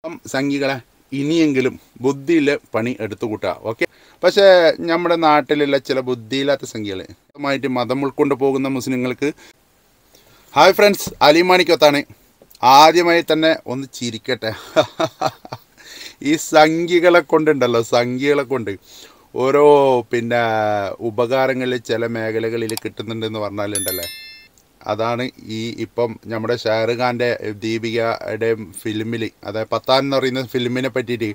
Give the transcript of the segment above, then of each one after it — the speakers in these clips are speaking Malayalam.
അപ്പം സംഘികളെ ഇനിയെങ്കിലും ബുദ്ധിയിലെ പണി എടുത്തു കൂട്ടുക ഓക്കെ പക്ഷേ നമ്മുടെ നാട്ടിലുള്ള ചില ബുദ്ധിയില്ലാത്ത സംഖ്യകൾ മായിട്ട് മതം ഉൾക്കൊണ്ട് പോകുന്ന മുസ്ലിങ്ങൾക്ക് ഹായ് ഫ്രണ്ട്സ് അലിമാണിക്കൊത്താണ് ആദ്യമായി തന്നെ ഒന്ന് ചിരിക്കട്ടെ ഈ സംഖ്യകളെ കൊണ്ടുണ്ടല്ലോ സംഖ്യകളെ കൊണ്ട് ഓരോ പിന്നെ ഉപകാരങ്ങളിൽ ചില മേഖലകളിൽ കിട്ടുന്നുണ്ടെന്ന് പറഞ്ഞാലുണ്ടല്ലേ അതാണ് ഈ ഇപ്പം നമ്മുടെ ഷാറുഖ് ഖാൻ്റെ ദീപികയുടെ ഫിലിമിൽ അതായത് പത്താൻ എന്ന് പറയുന്ന ഫിലിമിനെ പറ്റിയിട്ട്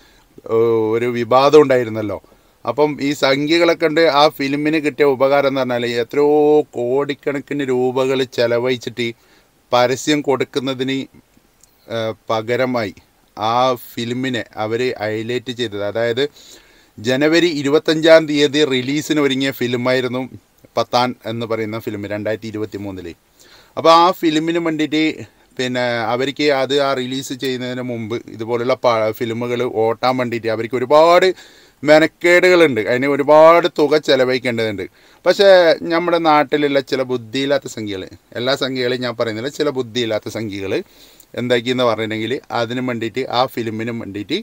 ഒരു വിവാദം ഉണ്ടായിരുന്നല്ലോ അപ്പം ഈ സംഖ്യകളൊക്കെ ഉണ്ട് ആ ഫിലിമിന് കിട്ടിയ ഉപകാരം എന്ന് പറഞ്ഞാൽ എത്രയോ കോടിക്കണക്കിന് രൂപകൾ ചെലവഴിച്ചിട്ട് പരസ്യം കൊടുക്കുന്നതിന് ആ, പകരമായി ആ ഫിലിമിനെ അവർ ഹൈലൈറ്റ് ചെയ്തത് അതായത് ജനുവരി ഇരുപത്തഞ്ചാം തീയതി റിലീസിന് ഒരുങ്ങിയ ഫിലിമായിരുന്നു പത്താൻ എന്ന് പറയുന്ന ഫിലിം രണ്ടായിരത്തി ഇരുപത്തി മൂന്നിൽ അപ്പോൾ ആ ഫിലിമിന് വേണ്ടിയിട്ട് പിന്നെ അവർക്ക് അത് ആ റിലീസ് ചെയ്യുന്നതിന് മുമ്പ് ഇതുപോലുള്ള ഫിലിമുകൾ ഓട്ടാൻ വേണ്ടിയിട്ട് അവർക്ക് ഒരുപാട് മെനക്കേടുകളുണ്ട് അതിന് ഒരുപാട് തുക ചെലവഴിക്കേണ്ടതുണ്ട് പക്ഷേ നമ്മുടെ നാട്ടിലുള്ള ചില ബുദ്ധിയില്ലാത്ത സംഖ്യകൾ എല്ലാ സംഖ്യകളും ഞാൻ പറയുന്നില്ല ചില ബുദ്ധിയില്ലാത്ത സംഖ്യകൾ എന്താക്കിയെന്ന് പറഞ്ഞിട്ടുണ്ടെങ്കിൽ അതിന് വേണ്ടിയിട്ട് ആ ഫിലിമിനും വേണ്ടിയിട്ട്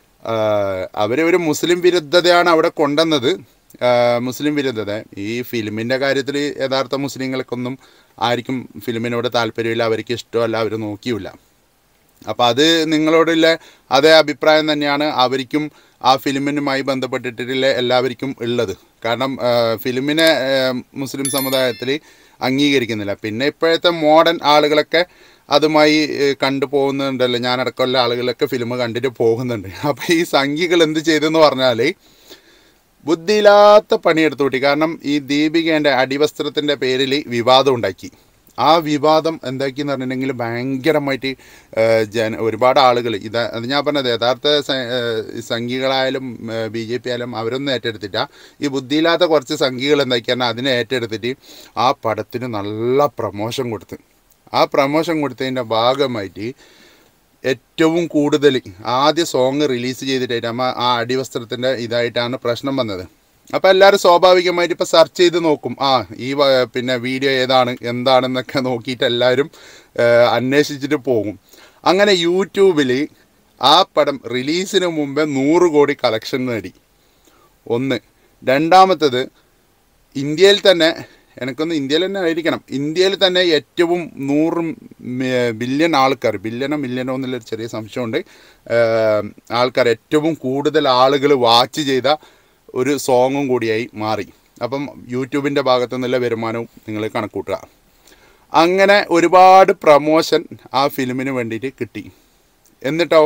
അവർ ഒരു മുസ്ലിം വിരുദ്ധതയാണ് അവിടെ കൊണ്ടുവന്നത് ആ, മുസ്ലിം വിരുദ്ധത ഈ ഫിലിമിൻ്റെ കാര്യത്തിൽ യഥാർത്ഥ മുസ്ലിങ്ങൾക്കൊന്നും ആർക്കും ഫിലിമിനോട് താല്പര്യമില്ല അവർക്ക് ഇഷ്ടമല്ല അവർ നോക്കിയില്ല അപ്പോൾ അത് നിങ്ങളോടുള്ള അതേ അഭിപ്രായം തന്നെയാണ് അവർക്കും ആ ഫിലിമിനുമായി ബന്ധപ്പെട്ടിട്ടുള്ള എല്ലാവർക്കും ഉള്ളത് കാരണം ആ, ഫിലിമിനെ ആ, മുസ്ലിം സമുദായത്തിൽ അംഗീകരിക്കുന്നില്ല പിന്നെ ഇപ്പോഴത്തെ മോഡേൺ ആളുകളൊക്കെ അതുമായി ഏ, കണ്ടു പോകുന്നുണ്ടല്ലോ ഞാനടക്കമുള്ള ആളുകളൊക്കെ ഫിലിം കണ്ടിട്ട് പോകുന്നുണ്ട് അപ്പോൾ ഈ സംഖ്യകൾ എന്ത് ചെയ്തെന്ന് പറഞ്ഞാൽ ബുദ്ധിയില്ലാത്ത പണിയെടുത്തു കൂട്ടി കാരണം ഈ ദീപികേൻ്റെ അടിവസ്ത്രത്തിൻ്റെ പേരിൽ വിവാദം ഉണ്ടാക്കി ആ വിവാദം എന്താക്കിയെന്ന് പറഞ്ഞിട്ടുണ്ടെങ്കിൽ ഭയങ്കരമായിട്ട് ആ, ജന ഒരുപാട് ആളുകൾ ഇത് അത് ഞാൻ പറഞ്ഞത് യഥാർത്ഥ സ- ആ, സംഘികളായാലും ബി ജെ പി ആയാലും അവരൊന്നും ഏറ്റെടുത്തില്ല ഈ ബുദ്ധിയില്ലാത്ത കുറച്ച് സംഘികൾ എന്താക്കിയാണ് അതിനെ ഏറ്റെടുത്തിട്ട് ആ പടത്തിന് നല്ല പ്രമോഷൻ കൊടുത്ത് ആ പ്രമോഷൻ കൊടുത്തതിൻ്റെ ഭാഗമായിട്ട് ഏറ്റവും കൂടുതൽ ആദ്യ സോങ് റിലീസ് ചെയ്തിട്ടായിട്ട് അമ്മ ആ അടിവസ്ത്രത്തിൻ്റെ ഇതായിട്ടാണ് പ്രശ്നം വന്നത് അപ്പോൾ എല്ലാവരും സ്വാഭാവികമായിട്ട് ഇപ്പോൾ സെർച്ച് ചെയ്ത് നോക്കും ആ ഈ വ- പിന്നെ വീഡിയോ ഏതാണ് എന്താണെന്നൊക്കെ നോക്കിയിട്ട് എല്ലാവരും ആ, അന്വേഷിച്ചിട്ട് പോകും അങ്ങനെ യൂട്യൂബിൽ ആ പടം റിലീസിന് മുമ്പേ നൂറ് കോടി കളക്ഷൻ നേടി ഒന്ന് രണ്ടാമത്തത് ഇന്ത്യയിൽ തന്നെ എനിക്കൊന്ന് ഇന്ത്യയിൽ തന്നെ ആയിരിക്കണം ഇന്ത്യയിൽ തന്നെ ഏറ്റവും നൂറ് ബില്യൺ ആൾക്കാർ ബില്യണോ മില്യണോ എന്നുള്ളൊരു ചെറിയ സംശയമുണ്ട് ഏഹ് ആൾക്കാർ ഏറ്റവും കൂടുതൽ ആളുകൾ വാച്ച് ചെയ്ത ഒരു സോങ്ങും കൂടിയായി മാറി അപ്പം യൂട്യൂബിൻ്റെ ഭാഗത്തു നിന്നുള്ള വരുമാനവും നിങ്ങൾ കണക്കൂട്ടുക അങ്ങനെ ഒരുപാട് പ്രമോഷൻ ആ ഫിലിമിന് വേണ്ടിയിട്ട് കിട്ടി എന്നിട്ടോ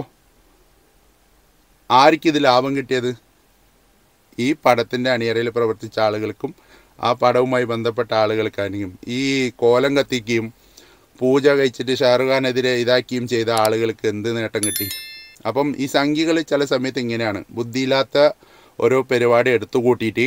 ആർക്കിത് ലാഭം കിട്ടിയത് ഈ പടത്തിൻ്റെ അണിയറയിൽ പ്രവർത്തിച്ച ആളുകൾക്കും ആ പടവുമായി ബന്ധപ്പെട്ട ആളുകൾക്കാണെങ്കിലും ഈ കോലം കത്തിക്കുകയും പൂജ കഴിച്ചിട്ട് ഷാറുഖ് ഖാനെതിരെ ഇതാക്കുകയും ചെയ്ത ആളുകൾക്ക് എന്ത് നേട്ടം കിട്ടി അപ്പം ഈ സംഖ്യകൾ ചില സമയത്ത് ഇങ്ങനെയാണ് ബുദ്ധിയില്ലാത്ത ഓരോ പരിപാടി എടുത്തു കൂട്ടിയിട്ട്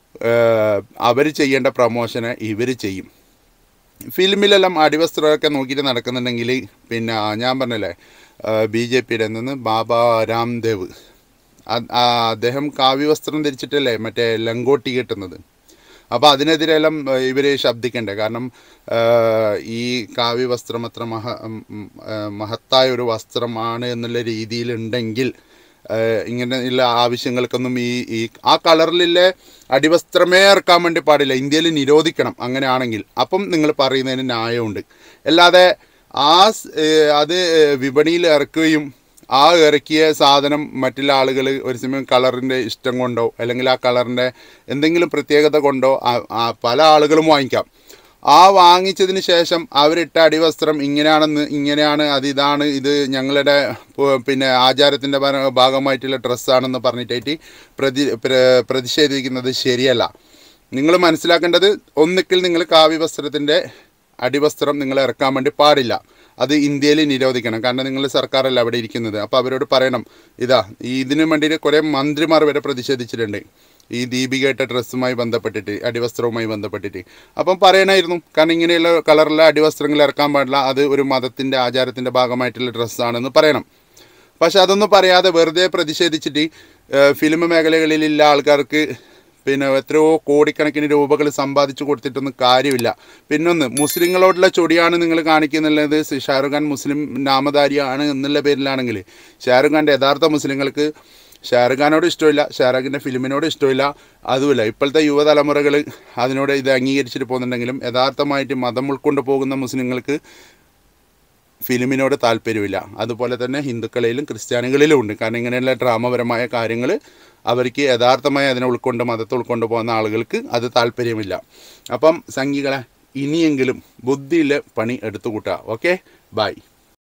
അവർ ചെയ്യേണ്ട പ്രമോഷന് ഇവർ ചെയ്യും ഫിലിമിലെല്ലാം അടിവസ്ത്രമൊക്കെ നോക്കിയിട്ട് നടക്കുന്നുണ്ടെങ്കിൽ പിന്നെ ഞാൻ പറഞ്ഞല്ലേ ബി ജെ പിയുടെ നിന്ന് ബാബ രാംദേവ് അത് ആ അദ്ദേഹം കാവ്യവസ്ത്രം ധരിച്ചിട്ടല്ലേ മറ്റേ ലങ്കോട്ടി കിട്ടുന്നത് അപ്പോൾ അതിനെതിരെല്ലാം ഇവർ ശബ്ദിക്കണ്ടേ കാരണം ആ, ഈ കാവ്യവസ്ത്രം അത്ര മഹ ഉം, ഉം, ആ, മഹത്തായ ഒരു വസ്ത്രമാണ് എന്നുള്ള രീതിയിലുണ്ടെങ്കിൽ ആ, ഇങ്ങനെയുള്ള ആവശ്യങ്ങൾക്കൊന്നും ഈ ഈ ആ കളറിലെ അടിവസ്ത്രമേ ഇറക്കാൻ വേണ്ടി പാടില്ല ഇന്ത്യയിൽ നിരോധിക്കണം അങ്ങനെയാണെങ്കിൽ അപ്പം നിങ്ങൾ പറയുന്നതിന് ന്യായമുണ്ട് അല്ലാതെ ആ സ്- ഏ, അത് വിപണിയിൽ ഇറക്കുകയും ആ ഇറക്കിയ സാധനം മറ്റുള്ള ആളുകൾ ഒരു സമയം കളറിൻ്റെ ഇഷ്ടം കൊണ്ടോ അല്ലെങ്കിൽ ആ കളറിൻ്റെ എന്തെങ്കിലും പ്രത്യേകത കൊണ്ടോ ആ- ആ പല ആളുകളും വാങ്ങിക്കാം ആ വാങ്ങിച്ചതിന് ശേഷം അവരിട്ട അടിവസ്ത്രം ഇങ്ങനെയാണെന്ന് ഇങ്ങനെയാണ് അത് ഇതാണ് ഇത് ഞങ്ങളുടെ പു- പിന്നെ ആചാരത്തിൻ്റെ ഭാ- ഭാഗമായിട്ടുള്ള ഡ്രസ്സാണെന്ന് പറഞ്ഞിട്ടായിട്ട് പ്രതി പ്ര- പ്രതിഷേധിക്കുന്നത് ശരിയല്ല നിങ്ങൾ മനസ്സിലാക്കേണ്ടത് ഒന്നിക്കിൽ നിങ്ങൾ കാവ്യവസ്ത്രത്തിൻ്റെ അടിവസ്ത്രം നിങ്ങൾ ഇറക്കാൻ വേണ്ടി പാടില്ല അത് ഇന്ത്യയിൽ നിരോധിക്കണം കാരണം നിങ്ങൾ സർക്കാരല്ല അവിടെ ഇരിക്കുന്നത് അപ്പോൾ അവരോട് പറയണം ഇതാ ഈ ഇതിനു വേണ്ടിയിട്ട് കുറേ മന്ത്രിമാർ വരെ പ്രതിഷേധിച്ചിട്ടുണ്ട് ഈ ദീപികയുടെ ഡ്രസ്സുമായി ബന്ധപ്പെട്ടിട്ട് അടിവസ്ത്രവുമായി ബന്ധപ്പെട്ടിട്ട് അപ്പം പറയണമായിരുന്നു കാരണം ഇങ്ങനെയുള്ള കളറിലെ അടിവസ്ത്രങ്ങൾ ഇറക്കാൻ പാടില്ല അത് ഒരു മതത്തിൻ്റെ ആചാരത്തിൻ്റെ ഭാഗമായിട്ടുള്ള ഡ്രസ്സാണെന്ന് പറയണം പക്ഷെ അതൊന്നും പറയാതെ വെറുതെ പ്രതിഷേധിച്ചിട്ട് ഏഹ്, ഫിലിം മേഖലകളിലുള്ള ആൾക്കാർക്ക് പിന്നെ എത്രയോ കോടിക്കണക്കിന് രൂപകൾ സമ്പാദിച്ചു കൊടുത്തിട്ടൊന്നും കാര്യമില്ല പിന്നൊന്ന് മുസ്ലിങ്ങളോടുള്ള ചൊടിയാണ് നിങ്ങൾ കാണിക്കുന്നുള്ളത് ഷാറുഖ് ഖാൻ മുസ്ലിം നാമധാരിയാണ് എന്നുള്ള പേരിലാണെങ്കിൽ ഷാറുഖ് ഖാൻ്റെ യഥാർത്ഥ മുസ്ലിങ്ങൾക്ക് ഷാറുഖ് ഖാനോട് ഇഷ്ടമില്ല ഷാറുഖിൻ്റെ ഫിലിമിനോട് ഇഷ്ടമില്ല അതുമില്ല ഇപ്പോഴത്തെ യുവതലമുറകൾ അതിനോട് ഇത് അംഗീകരിച്ചിട്ട് പോകുന്നുണ്ടെങ്കിലും യഥാർത്ഥമായിട്ട് മതം ഉൾക്കൊണ്ട് പോകുന്ന മുസ്ലിങ്ങൾക്ക് ഫിലിമിനോട് താല്പര്യമില്ല അതുപോലെ തന്നെ ഹിന്ദുക്കളിലും ക്രിസ്ത്യാനികളിലും ഉണ്ട് കാരണം ഇങ്ങനെയുള്ള ഡ്രാമപരമായ കാര്യങ്ങൾ അവർക്ക് യഥാർത്ഥമായി അതിനെ ഉൾക്കൊണ്ട് മതത്തെ ഉൾക്കൊണ്ട് പോകുന്ന ആളുകൾക്ക് അത് താല്പര്യമില്ല അപ്പം സംഘികളെ ഇനിയെങ്കിലും ബുദ്ധിയിലെ പണി എടുത്തു കൂട്ടുക ഓക്കെ ബൈ